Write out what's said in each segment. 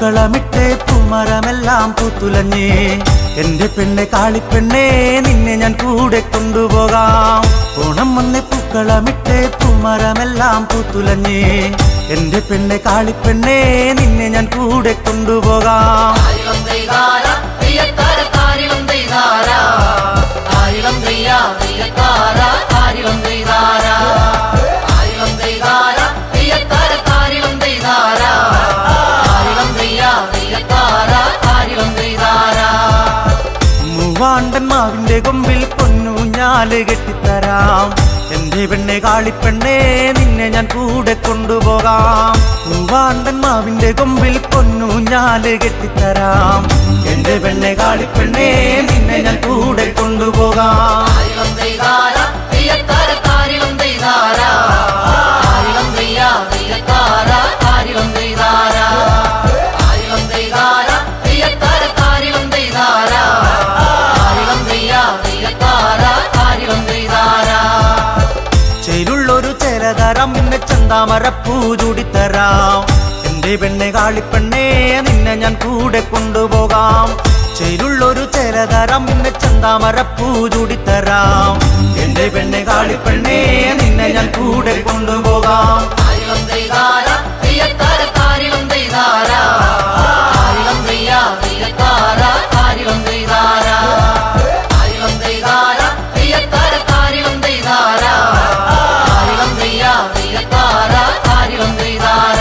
പൂക്കളമിട്ട് പൂമരമെല്ലാം പൂത്തുലഞ്ഞ് എന്റെ പെണ്ണെ കാളിപ്പെണ്ണെ നിന്നെ ഞാൻ കൂടെ കൊണ്ടുപോകാം ഓണം വന്ന് പൂക്കളമിട്ട് പൂമരമെല്ലാം പൂത്തുലഞ്ഞ് എന്റെ പെണ്ണെ കാളിപ്പെണ്ണെ നിന്നെ ഞാൻ കൂടെ കൊണ്ടുപോകാം ആരിളം തെയ്താര തെയ്യത്താര താരിളം തെയ്താര ആരിളം തെയ്യ തെയ്യത്താര ആരിളം തെയ്താര ആരിളം തെയ്താര തെയ്യത്താര താരിളം തെയ്താര ആരിളം തെയ്യ തെയ്യത്താര ആരിളം തെയ്താര മൂവാണ്ടൻ മാവിന്റെ കൊമ്പിൽ പൊന്നൂഞ്ഞാല് കെട്ടിത്തരാം എന്റെ പെണ്ണെ കാളിപ്പെണ്ണെ നിന്നെ ഞാൻ കൂടെ കൊണ്ടുപോകാം മൂവാണ്ടൻ മാവിന്റെ കൊമ്പിൽ പൊന്നൂഞ്ഞാല് കെട്ടിത്തരാം എന്റെ പെണ്ണെ കാളിപ്പെണ്ണെ നിന്നെ ഞാൻ കൂടെ കൊണ്ടുപോകാം ആരിളം തെയ്താര തെയ്യത്താര താരിളം തെയ്താര ആരിളം തെയ്യ തെയ്യത്താര ആരിളം തെയ്താര ആരിളം തെയ്താര തെയ്യത്താര താരിളം തെയ്താര ആരിളം തെയ്യ തെയ്യത്താര ആരിളം തെയ്താര ചേരുള്ളൊരു ചേലതരാം പിന്നെ ചന്താമരപ്പൂ ചൂടിത്തരാം എന്റെ പെണ്ണെ കാളിപ്പെണ്ണെ നിന്നെ ഞാൻ കൂടെ കൊണ്ടുപോകാം ചേരുള്ളൊരു ചേലതരാം പിന്നെ ചന്താമരപ്പൂ ചൂടിത്തരാം എന്റെ പെണ്ണെ കാളിപ്പെണ്ണെ നിന്നെ ഞാൻ കൂടെ കൊണ്ടുപോകാം ആരിളം തെയ്താര തെയ്യത്താര താരിളം തെയ്താര ആരിളം തെയ്യ തെയ്യത്താര ആരിളം തെയ്താര ആരിളം തെയ്താര തെയ്യത്താര താരിളം തെയ്താര ആരിളം തെയ്യ തെയ്യത്താര ആരിളം തെയ്താര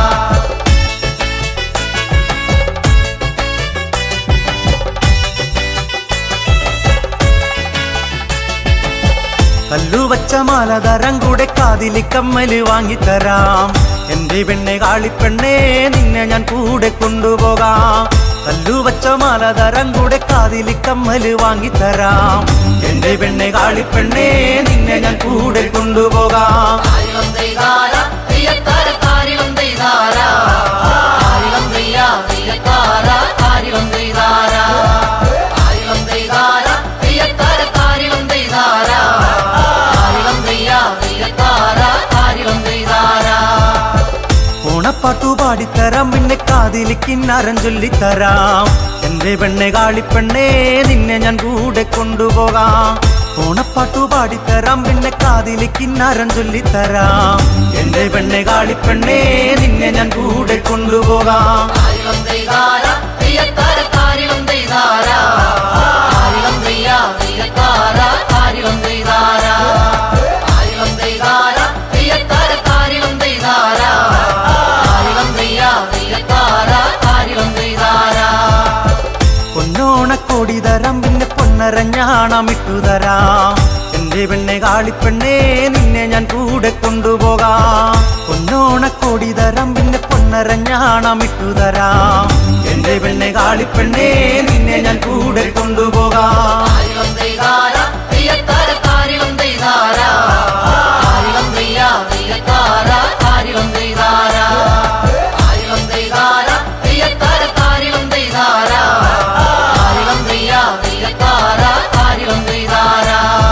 കല്ലുവച്ച മാലതരം കൂടെ കാതിലി കമ്മല് വാങ്ങിത്തരാം എന്റെ പെണ്ണെ കാളിപ്പെണ്ണെ നിന്നെ ഞാൻ കൂടെ കൊണ്ടുപോകാം കല്ലുവച്ച മാലതരം കൂടെ കാതിലി കമ്മല് വാങ്ങിത്തരാം എന്റെ പെണ്ണെ കാളിപ്പെണ്ണെ നിന്നെ ഞാൻ കൂടെ കൊണ്ടുപോകാം ആരിളം തെയ്താര തെയ്യത്താര താരിളം തെയ്താര ആരിളം തെയ്യ തെയ്യത്താര ആരിളം തെയ്താര ആരിളം തെയ്താര തെയ്യത്താര താരിളം തെയ്താര ആരിളം തെയ്യ തെയ്യത്താര ആരിളം തെയ്താര ഓണപ്പാട്ടു പാടിത്തരാം പിന്നെ കാതിലി കിന്നാരം ചൊല്ലിത്തരാം എന്റെ പെണ്ണെ കാളിപ്പെണ്ണെ നിന്നെ ഞാൻ കൂടെ കൊണ്ടുപോകാം ഓണപ്പാട്ടു പാടിത്തരാം പിന്നെ കാതിലി കിന്നാരം ചൊല്ലിത്തരാം എന്റെ പെണ്ണെ കാളിപ്പെണ്ണെ നിന്നെ ഞാൻ കൂടെ കൊണ്ടുപോകാം ആരിളം തെയ്താര തെയ്യത്താര താരിളം തെയ്താര ആരിളം തെയ്യ തെയ്യത്താര ആരിളം തെയ്താര ആരിളം തെയ്താര തെയ്യത്താര താരിളം തെയ്താര ആരിളം തെയ്യ തെയ്യത്താര ആരിളം തെയ്താര പൊന്നോണക്കോടി തരാം പിന്നെ പൊന്നരഞ്ഞാണം ഇട്ടുതരാം എന്റെ പെണ്ണെ കാളിപ്പെണ്ണെ നിന്നെ ഞാൻ കൂടെ കൊണ്ടുപോകാം പൊന്നോണക്കോടി തരാം പിന്നെ പൊന്നരഞ്ഞാണം ഇട്ടുതരാം എന്റെ പെണ്ണെ കാളിപ്പെണ്ണെ നിന്നെ ഞാൻ കൂടെ കൊണ്ടുപോകാം ആരിളം തെയ്താര തെയ്യത്താര താരിളം തെയ്താര ആരിളം തെയ്യ തെയ്യത്താര ആരിളം തെയ്താര ആരിളം തെയ്താര തെയ്യത്താര താരിളം തെയ്താര ആരിളം തെയ്യ തെയ്യത്താര ആരിളം തെയ്താര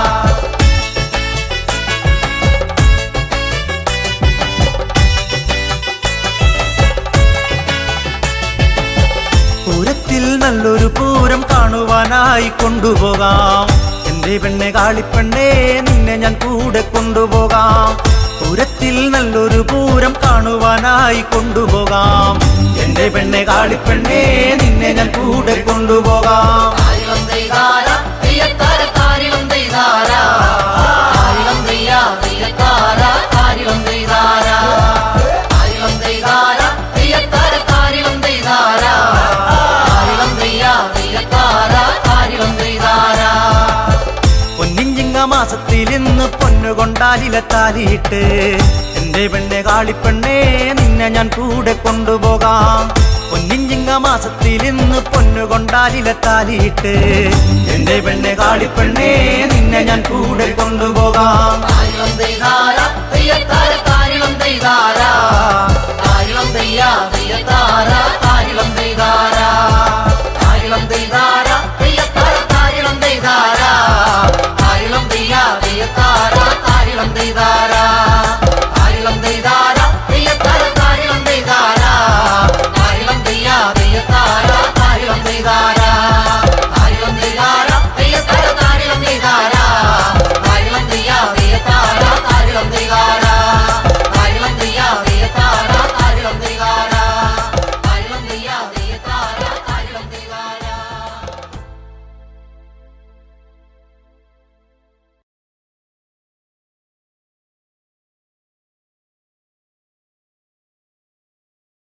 പൂരത്തിൽ നല്ലൊരു പൂരം കാണുവാനായി കൊണ്ടുപോകാം എന്റെ പെണ്ണെ കാളിപ്പെണ്ണെ നിന്നെ ഞാൻ കൂടെ കൊണ്ടുപോകാം പൂരത്തിൽ നല്ലൊരു പൂരം കാണുവാനായി കൊണ്ടുപോകാം എന്റെ പെണ്ണെ കാളിപ്പെണ്ണെ നിന്നെ ഞാൻ കൂടെ കൊണ്ടുപോകാം ആരിളം തെയ്താര തെയ്യത്താര താരിളം തെയ്താര ആരിളം തെയ്യ തെയ്യത്താര ആരിളം തെയ്താര ആരിളം തെയ്താര തെയ്യത്താര താരിളം തെയ്താര ആരിളം തെയ്യ തെയ്യത്താര ആരിളം തെയ്താര പൊന്നിഞ്ചിങ്ങ മാസത്തിൽ ഇന്ന് പൊന്നുകൊണ്ടാലില താലിയിട്ട് എന്റെ പെണ്ണെ കാളിപ്പെണ്ണെ നിന്നെ ഞാൻ കൂടെ കൊണ്ടുപോകാം പൊന്നിഞ്ചിങ്ങ മാസത്തിൽ ഇന്ന് പൊന്നുകൊണ്ടാലില താലിയിട്ട് എന്റെ പെണ്ണെ കാളിപ്പെണ്ണെ നിന്നെ ഞാൻ കൂടെ കൊണ്ടുപോകാം